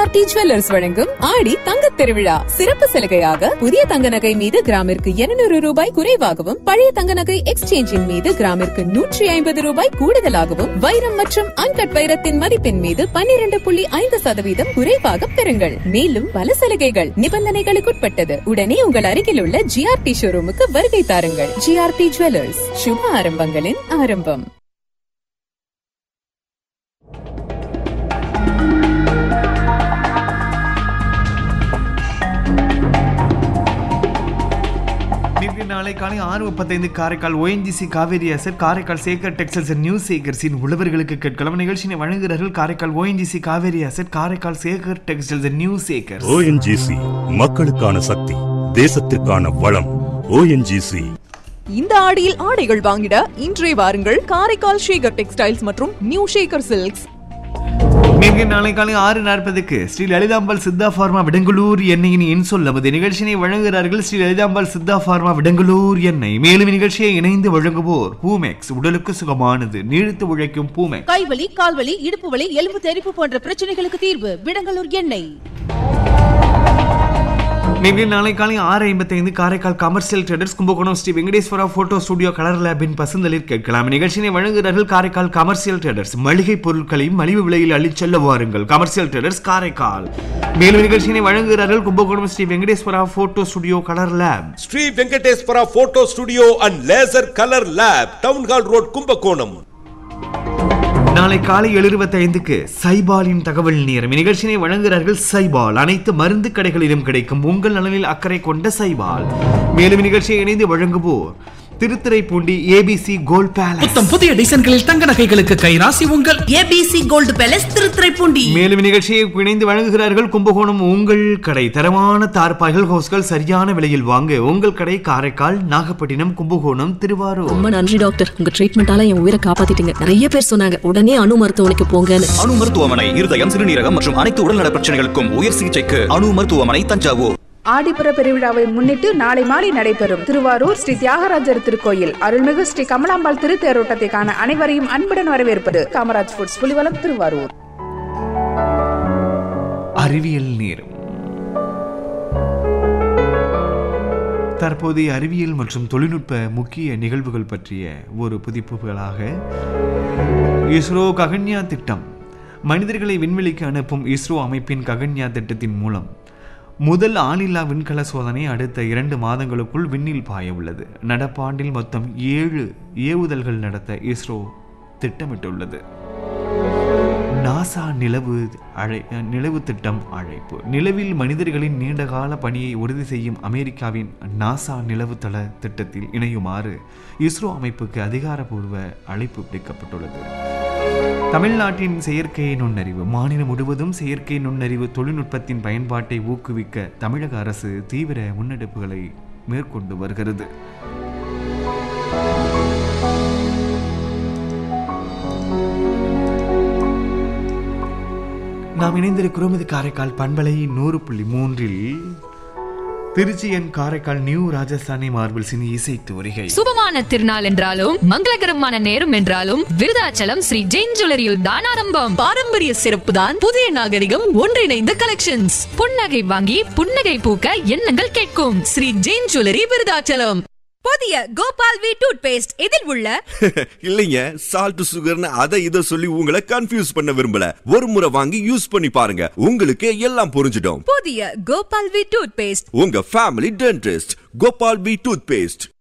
GRT jewellers வழங்கும் ஆடி தங்கத் திருவிழா சிறப்பு சலுகையாக புதிய தங்க நகை மீது கிராமிற்கு 200 ரூபாய் குறைவாகவும் பழைய தங்க நகை எக்ஸ்சேஞ்சின் மீது கிராமிற்கு நூற்றி ஐம்பது ரூபாய் கூடுதலாகவும் வைரம் மற்றும் அன்கட் வைரத்தின் மதிப்பின் மீது 12.5% புள்ளி ஐந்து சதவீதம் குறைவாக பெறுங்கள் மேலும் பல சலுகைகள் நிபந்தனைகளுக்குட்பட்டது உடனே உங்கள் அருகில் உள்ள ஜிஆர்டி ஷோரூமுக்கு வருகை தாருங்கள் ஜிஆர்டி ஜுவல்லர்ஸ் சுப ஆரம்பங்களின் ஆரம்பம் நேற்று நாளை காலை ஆறு முப்பத்தைந்து Karaikal ONGC Cauvery asset Karaikal Sekar textiles and news சேகர்ஸின் உழவர்களுக்கு கேட்கலாம் நிகழ்ச்சியை வழங்குகிறார்கள் Karaikal ONGC Cauvery asset Karaikal Sekar textiles and news Sekar ONGC மக்களுக்கான சக்தி தேசத்திற்கான வளம் ஓஎன்ஜிசி இந்த ஆடியில் ஆடைகள் வாங்கிட இன்றே வாருங்கள் காரைக்கால் ஷேகர் டெக்ஸ்டைல்ஸ் மற்றும் நியூ ஷேகர் சில்க்ஸ் நேற்று நாளை காலை ஆறு நாற்பதுக்கு ஸ்ரீ லலிதாம்பாள் சித்தா ஃபார்மா விடங்குளூர் எண்ணெயின் என் சொல் நமது நிகழ்ச்சியை வழங்குகிறார்கள் ஸ்ரீ லலிதாம்பாள் சித்தா ஃபார்மா விடங்குளூர் எண்ணெய் மேலும் நிகழ்ச்சியை இணைந்து வழங்குவோர் பூமெக்ஸ் உடலுக்கு சுகமானது நீடித்து உழைக்கும் பூமெக்ஸ் கைவலி கால்வலி இடுப்பு வலி எலும்பு தெறிப்பு போன்ற பிரச்சனைகளுக்கு தீர்வு விடங்கலூர் எண்ணெய் நேற்று நாளை காலை ஆறு ஐம்பத்தைந்து Karaikal commercial traders Kumbakonam Shri Venkateswara photo studio colour லேபின் பசுந்தலில் கேட்கலாம் நிகழ்ச்சியை வழங்குகிறார்கள் காரைக்கால் கமர்ஷியல் ட்ரேடர்ஸ் மளிகை பொருட்களையும் மலிவு விலையில் அள்ளிச் செல்ல வாருங்கள் கமர்ஷியல் ட்ரேடர்ஸ் காரைக்கால் மேலும் நிகழ்ச்சியை வழங்குகிறார்கள் Kumbakonam Shri Venkateswara photo studio colour lab Shri Venkateswara photo studio and laser colour lab town hall road Kumbakonam நாளை காலை எழுபத்தி ஐந்துக்கு சைபாலின் தகவல் நேரம் நிகழ்ச்சியை வழங்குகிறார்கள் சைபால் அனைத்து மருந்து கடைகளிலும் கிடைக்கும் உங்கள் நலனில் அக்கறை கொண்ட சைபால் மேலும் நிகழ்ச்சியை இணைந்து வழங்குவோர் திருத்துறைப்பூண்டி ஏபிசி கோல்ட் பேலஸ் புத்தம் புதிய டிசைன்களில் தங்க நகைகளுக்கு கைராசி உங்கள் ஏபிசி கோல்டு பேலஸ் திருத்துறைப்பூண்டி மேலும் நிகழ்ச்சியை இணைந்து வழங்குகிறார்கள் கும்பகோணம் உங்கள் கடை தரமான தார்பாய்கள் ஹோஸ்கள் சரியான விலையில் வாங்க உங்கள் கடை காரைக்கால் நாகப்பட்டினம் கும்பகோணம் திருவாரூர் ரொம்ப நன்றி டாக்டர் உங்க ட்ரீட்மெண்டால என் உயிரை காப்பாத்திட்டீங்க நிறைய பேர் சொன்னாங்க உடனே அணு மருத்துவமனைக்கு போங்கன்னு அணு மருத்துவமனை இருதயம் சிறுநீரகம் மற்றும் அனைத்து உடல்நல பிரச்சனைகளுக்கும் உயர் சிகிச்சைக்கு அணு மருத்துவமனை தஞ்சாவூர் ஆடிப்புற பெருவிழாவை முன்னிட்டு நாளை மாலை நடைபெறும் திருவாரூர் ஸ்ரீ தியாகராஜர் திருக்கோயில் அருள்மிகு ஸ்ரீ கமலாம்பாள் திருத்தேரோட்டத்தை காண அனைவரையும் அன்புடன் வரவேற்பது காமராஜ் ஃபுட்ஸ் புலிவலம் திருவாரூர் அறிவியல் நேரம் தற்போதைய அறிவியல் மற்றும் தொழில்நுட்ப முக்கிய நிகழ்வுகள் பற்றிய ஒரு புதுப்புகளாக இஸ்ரோ ககன்யா திட்டம் மனிதர்களை விண்வெளிக்கு அனுப்பும் இஸ்ரோ அமைப்பின் ககன்யா திட்டத்தின் மூலம் முதல் ஆளில்லா விண்கல சோதனை அடுத்த இரண்டு மாதங்களுக்குள் விண்ணில் பாய உள்ளது நடப்பாண்டில் மொத்தம் ஏழு ஏவுதல்கள் நடத்த இஸ்ரோ திட்டமிட்டுள்ளது நாசா நிலவு அழை நிலவு திட்டம் அழைப்பு நிலவில் மனிதர்களின் நீண்டகால பணியை உறுதி செய்யும் அமெரிக்காவின் நாசா நிலவு தள திட்டத்தில் இணையுமாறு இஸ்ரோ அமைப்புக்கு அதிகாரப்பூர்வ அழைப்பு விடுக்கப்பட்டுள்ளது தமிழ்நாட்டின் செயற்கை நுண்ணறிவு மாநிலம் முழுவதும் செயற்கை நுண்ணறிவு தொழில்நுட்பத்தின் பயன்பாட்டை ஊக்குவிக்க தமிழக அரசு தீவிர முன்னெடுப்புகளை மேற்கொண்டு வருகிறது நாம் இணைந்திருக்கிறோம் இது காரைக்கால் பண்பலை நூறு புள்ளி மூன்றில் திருச்சி என் காரைக்கால் நியூ ராஜஸ்தானி மார்பிள்ஸின் இசை தோரிகை சுபமான திருநாள் என்றாலும் மங்களகரமான நேரம் என்றாலும் விருதாச்சலம் ஸ்ரீ ஜெயின் ஜுவல்லரியில் தான் ஆரம்பம் பாரம்பரிய சிறப்பு தான் புதிய நாகரிகம் ஒன்றிணைந்த கலெக்ஷன்ஸ் புன்னகை வாங்கி புன்னகை பூக்க எண்ணங்கள் கேட்கும் ஸ்ரீ ஜெயின் ஜுவல்லரி விருதாச்சலம் புதிய கோபால் வி டூத் பேஸ்ட் இதில் உள்ள இல்லைங்க சால்ட் சுகர்னு அதை இதை சொல்லி உங்களை கன்ஃபியூஸ் பண்ண விரும்பல ஒரு முறை வாங்கி யூஸ் பண்ணி பாருங்க உங்களுக்கு எல்லாம் புரிஞ்சிடும் புதிய கோபால் வி டூத் பேஸ்ட் உங்க family dentist Gopal B tooth paste